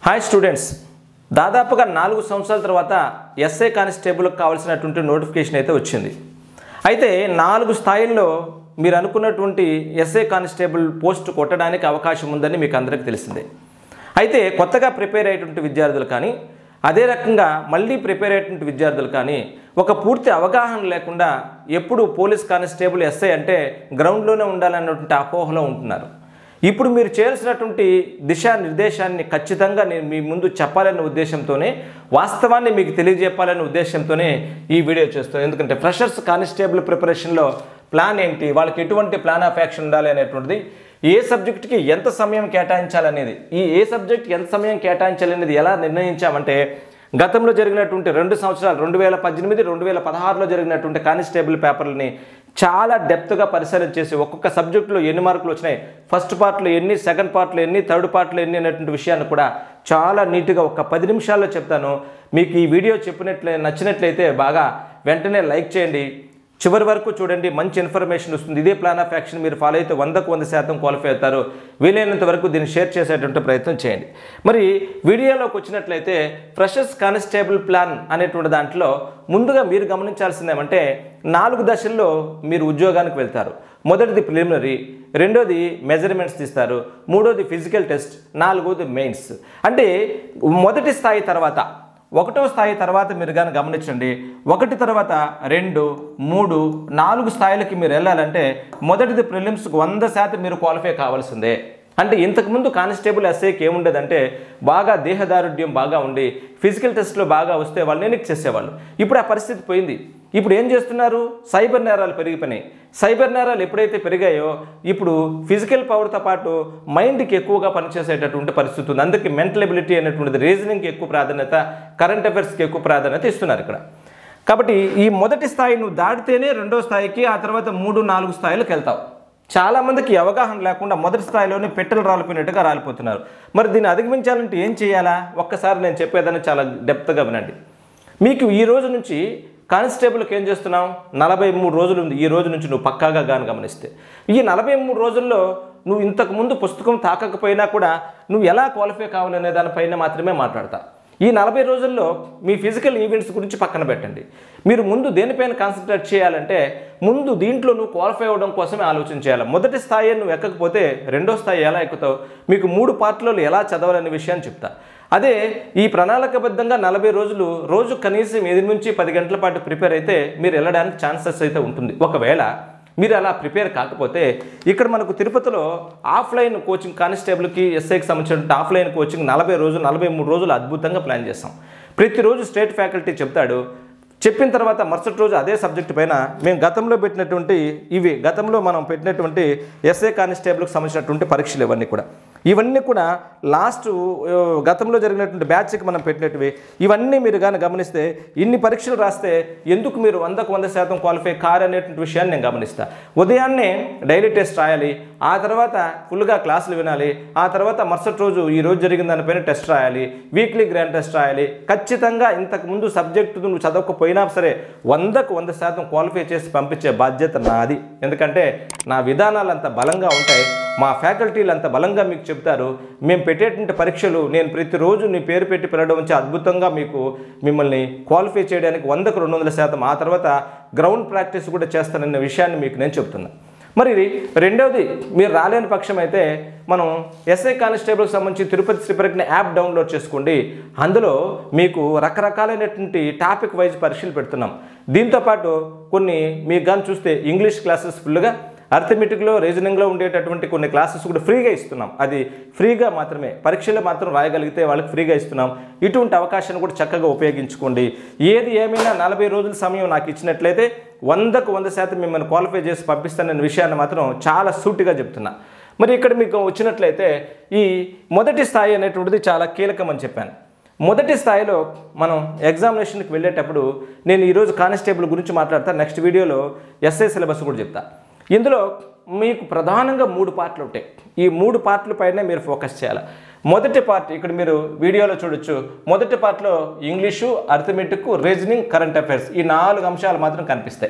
hi students దాదాపుగా నాలుగు సంవత్సరాల తర్వాత ఎస్ఐ కానిస్టేబుల్కి కావాల్సినటువంటి నోటిఫికేషన్ అయితే వచ్చింది అయితే నాలుగు స్థాయిల్లో మీరు అనుకున్నటువంటి ఎస్ఐ కానిస్టేబుల్ పోస్ట్ కొట్టడానికి అవకాశం ఉందని మీకు అందరికీ తెలిసిందే అయితే కొత్తగా ప్రిపేర్ అయ్యేటువంటి విద్యార్థులు కానీ అదే రకంగా మళ్ళీ ప్రిపేర్ అయ్యేటువంటి విద్యార్థులు కానీ ఒక పూర్తి అవగాహన లేకుండా ఎప్పుడు పోలీస్ కానిస్టేబుల్ ఎస్ఐ అంటే గ్రౌండ్లోనే ఉండాలన్నటువంటి అపోహలో ఉంటున్నారు ఇప్పుడు మీరు చేయాల్సినటువంటి దిశానిర్దేశాన్ని ఖచ్చితంగా నేను మీ ముందు చెప్పాలనే ఉద్దేశంతోనే వాస్తవాన్ని మీకు తెలియజెప్పాలనే ఉద్దేశంతోనే ఈ వీడియో చేస్తాను ఎందుకంటే ఫ్రెషర్స్ కానిస్టేబుల్ ప్రిపరేషన్లో ప్లాన్ ఏంటి వాళ్ళకి ఎటువంటి ప్లాన్ ఆఫ్ యాక్షన్ ఉండాలి అనేటువంటిది ఏ సబ్జెక్ట్కి ఎంత సమయం కేటాయించాలనేది ఈ ఏ సబ్జెక్ట్ ఎంత సమయం కేటాయించాలనేది ఎలా నిర్ణయించామంటే గతంలో జరిగినటువంటి రెండు సంవత్సరాలు రెండు వేల పద్దెనిమిది రెండు వేల పదహారులో జరిగినటువంటి కానిస్టేబుల్ పేపర్లని చాలా డెప్త్గా పరిశీలన చేసి ఒక్కొక్క సబ్జెక్టులో ఎన్ని మార్కులు వచ్చినాయి ఫస్ట్ పార్ట్లో ఎన్ని సెకండ్ పార్ట్లో ఎన్ని థర్డ్ పార్ట్లో ఎన్ని అనేటువంటి విషయాన్ని కూడా చాలా నీట్గా ఒక పది నిమిషాల్లో చెప్తాను మీకు ఈ వీడియో చెప్పినట్లే నచ్చినట్లయితే బాగా వెంటనే లైక్ చేయండి చివరి వరకు చూడండి మంచి ఇన్ఫర్మేషన్ వస్తుంది ఇదే ప్లాన్ ఆఫ్ యాక్షన్ మీరు ఫాలో అయితే వందకు వంద శాతం క్వాలిఫై అవుతారు వీలైనంత వరకు దీన్ని షేర్ చేసేటువంటి ప్రయత్నం చేయండి మరి వీడియోలోకి వచ్చినట్లయితే ఫ్రెషర్స్ కానిస్టేబుల్ ప్లాన్ అనేటువంటి దాంట్లో ముందుగా మీరు గమనించాల్సింది ఏమంటే నాలుగు దశల్లో మీరు ఉద్యోగానికి వెళ్తారు మొదటిది ప్రిలిమినరీ రెండోది మెజర్మెంట్స్ తీస్తారు మూడోది ఫిజికల్ టెస్ట్ నాలుగోది మెయిన్స్ అంటే మొదటి స్థాయి తర్వాత ఒకటో స్థాయి తర్వాత మీరు కానీ గమనించండి ఒకటి తర్వాత రెండు మూడు నాలుగు స్థాయిలకి మీరు వెళ్ళాలంటే మొదటిది ప్రిలిమ్స్కి వంద శాతం మీరు క్వాలిఫై కావాల్సిందే అంటే ఇంతకుముందు కానిస్టేబుల్ ఎస్ఐకి ఏముండేదంటే బాగా దేహదారుఢ్యం బాగా ఉండి ఫిజికల్ టెస్ట్లో బాగా వస్తే వాళ్ళు ఎన్నిక్ చేసేవాళ్ళు ఇప్పుడు ఆ పరిస్థితి పోయింది ఇప్పుడు ఏం చేస్తున్నారు సైబర్ నేరాలు పెరిగిపోయినాయి సైబర్ నేరాలు ఎప్పుడైతే పెరిగాయో ఇప్పుడు ఫిజికల్ పవర్తో పాటు మైండ్కి ఎక్కువగా పనిచేసేటటువంటి పరిస్థితి ఉంది అందుకే మెంటల్ ఎబిలిటీ అనేటువంటిది రీజనింగ్కి ఎక్కువ ప్రాధాన్యత కరెంట్ అఫైర్స్కి ఎక్కువ ప్రాధాన్యత ఇస్తున్నారు ఇక్కడ కాబట్టి ఈ మొదటి స్థాయి నువ్వు దాటితేనే రెండో స్థాయికి ఆ తర్వాత మూడు నాలుగు స్థాయిలకు వెళ్తావు చాలామందికి అవగాహన లేకుండా మొదటి స్థాయిలోనే పెట్టెలు రాలిపోయినట్టుగా రాలిపోతున్నారు మరి దీన్ని అధిగమించాలంటే ఏం చేయాలా ఒక్కసారి నేను చెప్పేదాన్ని చాలా డెప్త్గా వినండి మీకు ఈ రోజు నుంచి కానిస్టేబుల్కి ఏం చేస్తున్నాం నలభై మూడు రోజులు ఉంది ఈ రోజు నుంచి నువ్వు పక్కాగా గాని గమనిస్తే ఈ నలభై మూడు రోజుల్లో నువ్వు ఇంతకు ముందు పుస్తకం తాకకపోయినా కూడా నువ్వు ఎలా క్వాలిఫై కావాలనే దానిపైన మాత్రమే మాట్లాడతా ఈ నలభై రోజుల్లో మీ ఫిజికల్ ఈవెంట్స్ గురించి పక్కన పెట్టండి మీరు ముందు దేనిపైన కాన్సన్ట్రేట్ చేయాలంటే ముందు దీంట్లో నువ్వు క్వాలిఫై అవ్వడం కోసమే ఆలోచన చేయాలి మొదటి స్థాయి నువ్వు ఎక్కకపోతే రెండో స్థాయి ఎలా ఎక్కుతావు మీకు మూడు పార్ట్లలో ఎలా చదవాలనే విషయాన్ని చెప్తా అదే ఈ ప్రణాళికబద్ధంగా నలభై రోజులు రోజు కనీసం ఎనిమిది నుంచి పది గంటల పాటు ప్రిపేర్ అయితే మీరు వెళ్ళడానికి ఛాన్సెస్ అయితే ఉంటుంది ఒకవేళ మీరు అలా ప్రిపేర్ కాకపోతే ఇక్కడ మనకు తిరుపతిలో ఆఫ్లైన్ కోచింగ్ కానిస్టేబుల్కి ఎస్ఐకి సంబంధించిన ఆఫ్లైన్ కోచింగ్ నలభై రోజులు నలభై మూడు రోజులు అద్భుతంగా ప్లాన్ చేస్తాం ప్రతిరోజు స్టేట్ ఫ్యాకల్టీ చెప్తాడు చెప్పిన తర్వాత మరుసటి రోజు అదే సబ్జెక్ట్ పైన మేము గతంలో పెట్టినటువంటి ఇవి గతంలో మనం పెట్టినటువంటి ఎస్ఏ కానిస్టేబుల్కి సంబంధించినటువంటి పరీక్షలు ఇవన్నీ కూడా ఇవన్నీ కూడా లాస్ట్ ఆ, గతంలో జరిగినటువంటి బ్యాచ్కి మనం పెట్టినట్టువి ఇవన్నీ మీరు కానీ గమనిస్తే ఇన్ని పరీక్షలు రాస్తే ఎందుకు మీరు వందకు వంద శాతం క్వాలిఫై కారు అనేటువంటి విషయాన్ని నేను గమనిస్తా ఉదయాన్నే డైలీ టెస్ట్ రాయాలి ఆ తర్వాత ఫుల్గా క్లాసులు వినాలి ఆ తర్వాత మరుసటి రోజు ఈ రోజు జరిగిన దానిపైన టెస్ట్ రాయాలి వీక్లీ గ్రాండ్ టెస్ట్ రాయాలి ఖచ్చితంగా ఇంతకు ముందు సబ్జెక్టు నువ్వు చదవకపోయినా సరే వందకు వంద శాతం క్వాలిఫై చేసి పంపించే బాధ్యత నాది ఎందుకంటే నా విధానాలు అంత బలంగా ఉంటాయి మా ఫ్యాకల్టీలు అంత బలంగా మీకు చెప్తారు మేము పెట్టేటువంటి పరీక్షలు నేను ప్రతిరోజు నీ పేరు పెట్టి పిలవడం వచ్చి అద్భుతంగా మీకు మిమ్మల్ని క్వాలిఫై చేయడానికి వందకు రెండు వందల శాతం ఆ తర్వాత గ్రౌండ్ ప్రాక్టీస్ కూడా చేస్తానన్న విషయాన్ని మీకు నేను చెప్తున్నా మరి రెండవది మీరు రాలేని పక్షం అయితే మనం ఎస్ఐ కానిస్టేబుల్కి సంబంధించి తిరుపతి శ్రీపరిజ్ఞ యాప్ డౌన్లోడ్ చేసుకోండి అందులో మీకు రకరకాలైనటువంటి టాపిక్ వైజ్ పరీక్షలు పెడుతున్నాం దీంతోపాటు కొన్ని మీకు కానీ చూస్తే ఇంగ్లీష్ క్లాసెస్ ఫుల్గా అర్థమెటిక్లో రీజనింగ్లో ఉండేటటువంటి కొన్ని క్లాసెస్ కూడా ఫ్రీగా ఇస్తున్నాం అది ఫ్రీగా మాత్రమే పరీక్షలు మాత్రం రాయగలిగితే వాళ్ళకి ఫ్రీగా ఇస్తున్నాం ఇటువంటి అవకాశాన్ని కూడా చక్కగా ఉపయోగించుకోండి ఏది ఏమైనా నలభై రోజుల సమయం నాకు ఇచ్చినట్లయితే వందకు వంద శాతం మిమ్మల్ని క్వాలిఫై చేసి పంపిస్తానన్న విషయాన్ని మాత్రం చాలా సూటిగా చెప్తున్నా మరి ఇక్కడ మీకు వచ్చినట్లయితే ఈ మొదటి స్థాయి అనేటువంటిది చాలా కీలకం అని చెప్పాను మొదటి స్థాయిలో మనం ఎగ్జామినేషన్కి వెళ్ళేటప్పుడు నేను ఈరోజు కానిస్టేబుల్ గురించి మాట్లాడతా నెక్స్ట్ వీడియోలో ఎస్ఐ సిలబస్ కూడా చెప్తా ఇందులో మీకు ప్రధానంగా మూడు పార్ట్లు ఉంటాయి ఈ మూడు పార్ట్ల పైనే మీరు ఫోకస్ చేయాలి మొదటి పార్ట్ ఇక్కడ మీరు వీడియోలో చూడొచ్చు మొదటి పార్ట్లో English arithmetic reasoning current affairs ఈ నాలుగు అంశాలు మాత్రం కనిపిస్తాయి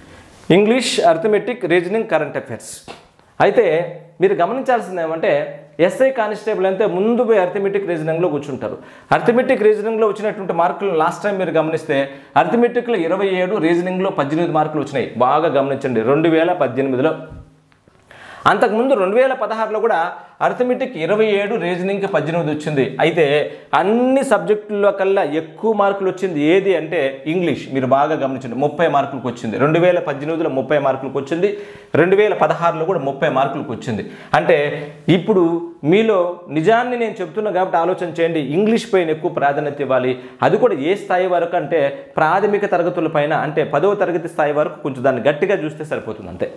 English arithmetic reasoning current affairs అయితే మీరు గమనించాల్సింది ఏమంటే ఎస్ఐ కానిస్టేబుల్ అయితే ముందు పోయి అర్థమెటిక్ రీజనింగ్లో కూర్చుంటారు అర్థమెటిక్ రీజనింగ్లో వచ్చినటువంటి మార్కులు లాస్ట్ టైం మీరు గమనిస్తే అర్థమెటిక్లో ఇరవై ఏడు రీజనింగ్లో పద్దెనిమిది మార్కులు వచ్చినాయి బాగా గమనించండి రెండు వేల పద్దెనిమిదిలో అంతకుముందు రెండు వేల పదహారులో కూడా అర్థమెటిక్ ఇరవై ఏడు రీజనింగ్కి పద్దెనిమిది వచ్చింది అయితే అన్ని సబ్జెక్టుల్లో కల్లా ఎక్కువ మార్కులు వచ్చింది ఏది అంటే ఇంగ్లీష్ మీరు బాగా గమనించండి ముప్పై మార్కులకు వచ్చింది రెండు వేల పద్దెనిమిదిలో ముప్పై మార్కులకు వచ్చింది రెండు వేల పదహారులో కూడా ముప్పై మార్కులకు వచ్చింది అంటే ఇప్పుడు మీలో నిజాన్ని నేను చెప్తున్నా కాబట్టి ఆలోచన చేయండి ఇంగ్లీష్ పైన ఎక్కువ ప్రాధాన్యత ఇవ్వాలి అది కూడా ఏ స్థాయి వరకు అంటే ప్రాథమిక తరగతుల పైన అంటే పదవ తరగతి స్థాయి వరకు కొంచెం దాన్ని గట్టిగా చూస్తే సరిపోతుంది అంతే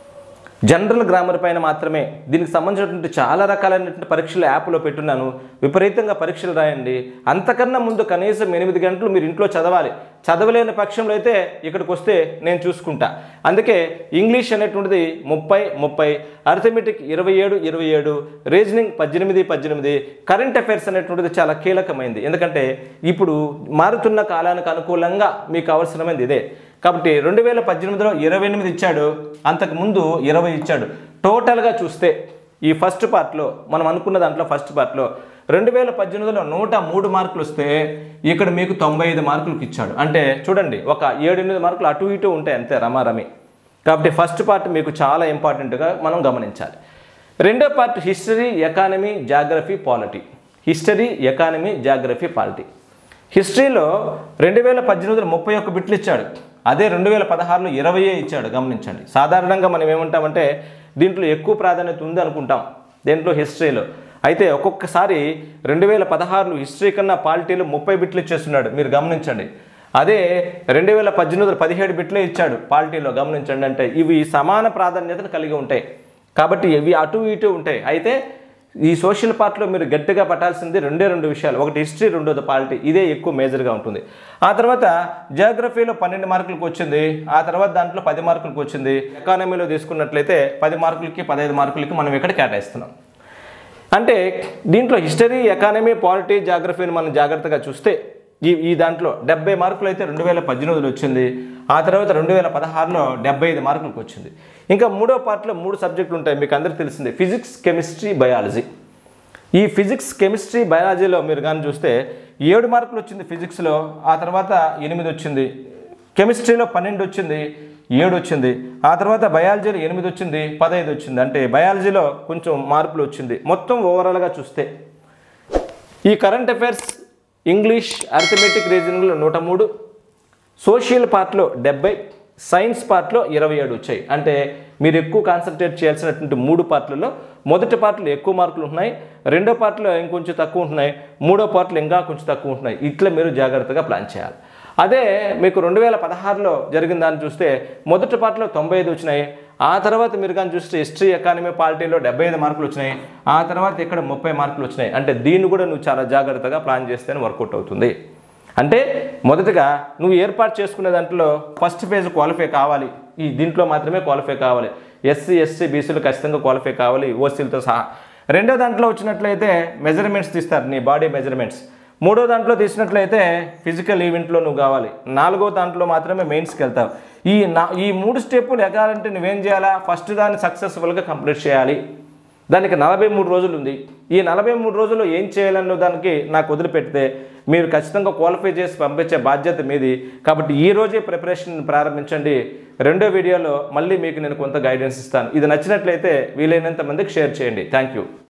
జనరల్ గ్రామర్ పైన మాత్రమే దీనికి సంబంధించినటువంటి చాలా రకాలైనటువంటి పరీక్షలు యాప్లో పెట్టున్నాను విపరీతంగా పరీక్షలు రాయండి అంతకన్నా ముందు కనీసం ఎనిమిది గంటలు మీరు ఇంట్లో చదవాలి చదవలేని పక్షంలో అయితే ఇక్కడికి వస్తే నేను చూసుకుంటా అందుకే ఇంగ్లీష్ అనేటువంటిది ముప్పై ముప్పై అర్థమెటిక్ ఇరవై ఏడు ఇరవై ఏడు రీజనింగ్ పద్దెనిమిది పద్దెనిమిది కరెంట్ అఫైర్స్ అనేటువంటిది చాలా కీలకమైంది ఎందుకంటే ఇప్పుడు మారుతున్న కాలానికి అనుకూలంగా మీకు అవసరమైనది ఇదే కాబట్టి రెండు వేల పద్దెనిమిదిలో ఇరవై ఎనిమిది ఇచ్చాడు అంతకుముందు ఇరవై ఇచ్చాడు టోటల్గా చూస్తే ఈ ఫస్ట్ పార్ట్లో మనం అనుకున్న దాంట్లో ఫస్ట్ పార్ట్లో రెండు వేల పద్దెనిమిదిలో నూట మూడు మార్కులు వస్తే ఇక్కడ మీకు తొంభై ఐదు మార్కులకు ఇచ్చాడు అంటే చూడండి ఒక ఏడు ఎనిమిది మార్కులు అటు ఇటు ఉంటాయి అంతే రమారమి కాబట్టి ఫస్ట్ పార్ట్ మీకు చాలా ఇంపార్టెంట్గా మనం గమనించాలి రెండో part history economy geography polity history economy geography polity హిస్టరీలో రెండు వేల పద్దెనిమిదిలో ముప్పై ఒక్క బిట్లు ఇచ్చాడు అదే రెండు వేల పదహారులో ఇరవయే ఇచ్చాడు గమనించండి సాధారణంగా మనం ఏమంటామంటే దీంట్లో ఎక్కువ ప్రాధాన్యత ఉంది అనుకుంటాం దేంట్లో హిస్టరీలో అయితే ఒక్కొక్కసారి రెండు వేల పదహారులో హిస్టరీ కన్నా పాలిటీలో ముప్పై బిట్లు ఇచ్చేస్తున్నాడు మీరు గమనించండి అదే రెండు వేల పద్దెనిమిదిలో పదిహేడు బిట్లే ఇచ్చాడు పాలిటీలో గమనించండి అంటే ఇవి సమాన ప్రాధాన్యతను కలిగి ఉంటాయి కాబట్టి ఇవి అటు ఇటు ఉంటాయి అయితే ఈ సోషల్ పార్ట్లో మీరు గట్టిగా పట్టాల్సింది రెండే రెండు విషయాలు ఒకటి హిస్టరీ రెండోది పాలిటీ ఇదే ఎక్కువ మేజర్గా ఉంటుంది ఆ తర్వాత జియోగ్రఫీలో పన్నెండు మార్కులకు వచ్చింది ఆ తర్వాత దాంట్లో పది మార్కులకు వచ్చింది ఎకానమీలో తీసుకున్నట్లయితే పది మార్కులకి పదహైదు మార్కులకి మనం ఇక్కడ కేటాయిస్తున్నాం అంటే దీంట్లో హిస్టరీ ఎకానమీ పాలిటీ జాగ్రఫీని మనం జాగ్రత్తగా చూస్తే ఈ ఈ దాంట్లో డెబ్బై మార్కులు అయితే రెండు వేల పద్దెనిమిదిలో వచ్చింది ఆ తర్వాత రెండు వేల పదహారులో డెబ్బై ఐదు మార్కులకు వచ్చింది ఇంకా మూడో పార్ట్లో మూడు సబ్జెక్టులు ఉంటాయి మీకు అందరికీ తెలిసిందే ఫిజిక్స్ కెమిస్ట్రీ బయాలజీ ఈ ఫిజిక్స్ కెమిస్ట్రీ బయాలజీలో మీరు కానీ చూస్తే ఏడు మార్కులు వచ్చింది ఫిజిక్స్లో ఆ తర్వాత ఎనిమిది వచ్చింది కెమిస్ట్రీలో పన్నెండు వచ్చింది ఏడు వచ్చింది ఆ తర్వాత బయాలజీలో ఎనిమిది వచ్చింది పదహైదు వచ్చింది అంటే బయాలజీలో కొంచెం మార్పులు వచ్చింది మొత్తం ఓవరాల్గా చూస్తే ఈ కరెంట్ అఫైర్స్ ఇంగ్లీష్ అర్థమెటిక్ రీజనింగ్లో నూట మూడు సోషల్ పార్ట్లో డెబ్బై సైన్స్ పార్ట్లో ఇరవై ఏడు వచ్చాయి అంటే మీరు ఎక్కువ కాన్సన్ట్రేట్ చేయాల్సినటువంటి మూడు పార్ట్లలో మొదటి పార్ట్లో ఎక్కువ మార్కులు ఉంటున్నాయి రెండో పార్ట్లో ఇంకొంచెం తక్కువ ఉంటున్నాయి మూడో పార్ట్లో ఇంకా కొంచెం తక్కువ ఉంటున్నాయి ఇట్లా మీరు జాగ్రత్తగా ప్లాన్ చేయాలి అదే మీకు రెండు వేల పదహారులో జరిగిన దాన్ని చూస్తే మొదటి పార్ట్లో తొంభై ఐదు వచ్చినాయి ఆ తర్వాత మీరు కానీ చూస్తే హిస్టరీ ఎకానమీ పాలిటీలో డెబ్బై ఐదు మార్కులు వచ్చినాయి ఆ తర్వాత ఇక్కడ ముప్పై మార్కులు వచ్చినాయి అంటే దీన్ని కూడా నువ్వు చాలా జాగ్రత్తగా ప్లాన్ చేస్తేనే వర్కౌట్ అవుతుంది అంటే మొదటగా నువ్వు ఏర్పాటు చేసుకునే దాంట్లో ఫస్ట్ ఫేజ్ క్వాలిఫై కావాలి ఈ దీంట్లో మాత్రమే క్వాలిఫై కావాలి ఎస్సీ ఎస్సీ బీసీలు ఖచ్చితంగా క్వాలిఫై కావాలి ఓసీలతో సహా రెండో దాంట్లో వచ్చినట్లయితే మెజర్మెంట్స్ తీస్తారు నీ బాడీ మెజర్మెంట్స్ మూడో దాంట్లో తీసినట్లయితే ఫిజికల్ ఈవెంట్లో నువ్వు కావాలి నాలుగో దాంట్లో మాత్రమే మెయిన్స్కి వెళ్తావు ఈ నా ఈ మూడు స్టెప్పులు ఎగాలంటే నువ్వేం చేయాలా ఫస్ట్ దాన్ని సక్సెస్ఫుల్గా కంప్లీట్ చేయాలి దానికి నలభై మూడు రోజులు ఉంది ఈ నలభై మూడు రోజుల్లో ఏం చేయాలన్న దానికి నాకు వదిలిపెడితే మీరు ఖచ్చితంగా క్వాలిఫై చేసి పంపించే బాధ్యత మీది కాబట్టి ఈ రోజే ప్రిపరేషన్ ప్రారంభించండి రెండో వీడియోలో మళ్ళీ మీకు నేను కొంత గైడెన్స్ ఇస్తాను ఇది నచ్చినట్లయితే వీలైనంత మందికి షేర్ చేయండి థ్యాంక్ యూ